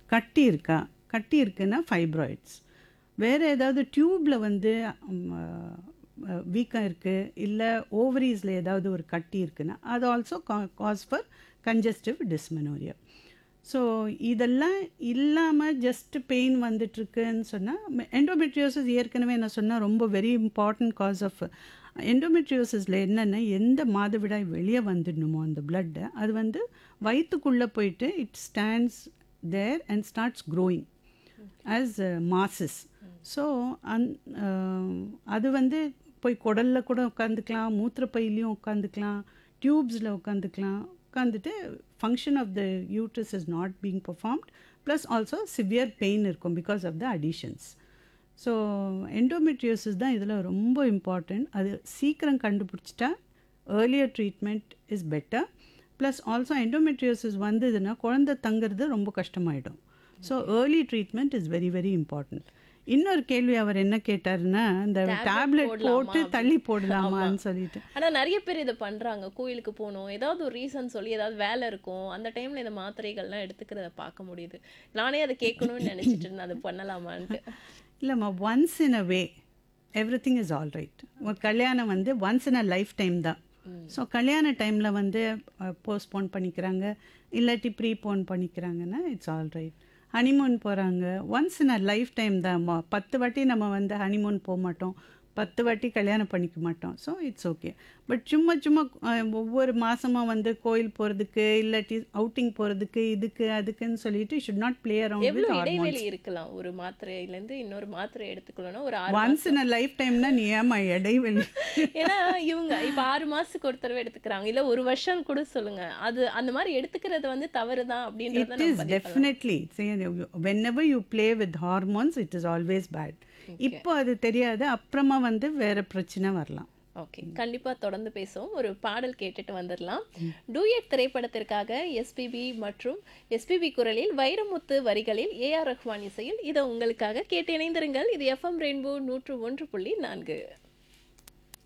கட்டி இருக்கா கட்டி இருக்குன்னா ஃபைப்ராய்ட்ஸ் வேறு ஏதாவது டியூப்பில் வந்து வீக்கம் இருக்குது இல்லை ஓவரீஸில் ஏதாவது ஒரு கட்டி இருக்குன்னா அது also cause for congestive dysmenorrhoea so இதெல்லாம் இல்லாமல் ஜஸ்ட் பெயின் வந்துட்டுருக்குன்னு சொன்னால் எண்டோமெட்ரியோசிஸ் ஏற்கனவே நான் சொன்னால் ரொம்ப வெரி இம்பார்ட்டன்ட் காஸ் ஆஃப் எண்டோமெட்ரியோசிஸில் என்னென்னா எந்த மாதவிடாய் வெளியே வந்துடணுமோ அந்த பிளட்டை அது வந்து வயிற்றுக்குள்ளே போயிட்டு it stands there and starts growing as masses so and அது வந்து போய் குடலில் கூட உட்காந்துக்கலாம் மூத்திரப்பையிலையும் உட்காந்துக்கலாம் டியூப்ஸில் உட்காந்துக்கலாம் உட்காந்துட்டு function of the uterus is not being performed plus also severe pain இருக்கும் because of the adhesions so endometriosis தான் இதில் ரொம்ப இம்பார்ட்டண்ட் அது சீக்கிரம் கண்டுபிடிச்சிட்டா earlier treatment is better plus also endometriosis வந்ததுன்னா குழந்தை தங்குறது ரொம்ப கஷ்டமாயிடும் so early treatment is very very important இன்னொரு கேள்வி அவர் என்ன கேட்டாருன்னா இந்த டேப்லெட் போட்டு தள்ளி போடலாமான்னு சொல்லிட்டு ஆனா நிறைய பேர் இதை பண்றாங்க கோயிலுக்கு போகணும் ஏதாவது ஒரு ரீசன் சொல்லி ஏதாவது வேலை இருக்கும் அந்த டைம்ல இந்த மாத்திரைகள்லாம் எடுத்துக்கிறத பார்க்க முடியுது நானே அதை கேட்கணும்னு நினைச்சிட்டு இருந்தேன் அது பண்ணலாமான்ட்டு இல்லைம்மா once in a way everything is all right ஒரு கல்யாணம் வந்து once in a lifetime தான் ஸோ கல்யாண டைமில் வந்து போஸ்ட்போன் பண்ணிக்கிறாங்க இல்லாட்டி ப்ரீபோன் பண்ணிக்கிறாங்கன்னா இட்ஸ் ஆல் ரைட் ஹனிமூன் போகிறாங்க once in a lifetime தான் பத்து வாட்டி நம்ம வந்து ஹனிமூன் போக மாட்டோம் பத்து வாட்டி கல்யாணம் பண்ணிக்க மாட்டோம் ஸோ இட்ஸ் ஓகே பட் சும்மா சும்மா அஹ், ஒவ்வொரு மாதமாக வந்து கோயில் போகிறதுக்கு இல்லாட்டி அவுட்டிங் போகிறதுக்கு இதுக்கு அதுக்குன்னு சொல்லிட்டு should not play around with எவ்வளவு இடைவெளி இருக்கலாம் ஒரு மாத்திரையில இருந்து இன்னொரு மாத்திரை எடுத்துக்கணும்னா ஒரு ஆறு ஒன்ஸ் இன் அ லைஃப் டைம்னா நீ ஏமா இடைவெளி ஏன்னா இவங்க இப்ப ஆறு மாசத்துக்கு ஒரு தடவை எடுத்துக்கிறாங்க இல்ல ஒரு வருஷம் கூட சொல்லுங்க அது அந்த மாதிரி எடுத்துக்கிறது வந்து தவறுதான் அப்படின்றத It நம்ம is பதிவு definitely. See, whenever you play with hormones, it is always bad. இப்போ அது தெரியாது அப்புறமா வந்து வேற பிரச்சனை வரலாம் ஓகே கண்டிப்பா தொடர்ந்து பேசுவோம் ஒரு பாடல் கேட்டுட்டு வந்துடலாம் டூயட் திரைப்படத்திற்காக எஸ்பிபி மற்றும் எஸ்பிபி குரலில் வைரமுத்து வரிகளில் ஏ ஆர் ரஹ்மான் இசையில் இதை உங்களுக்காக கேட்டு இணைந்திருங்கள் இது எஃப்எம் ரெயின்போ நூற்று ஒன்று புள்ளி நான்கு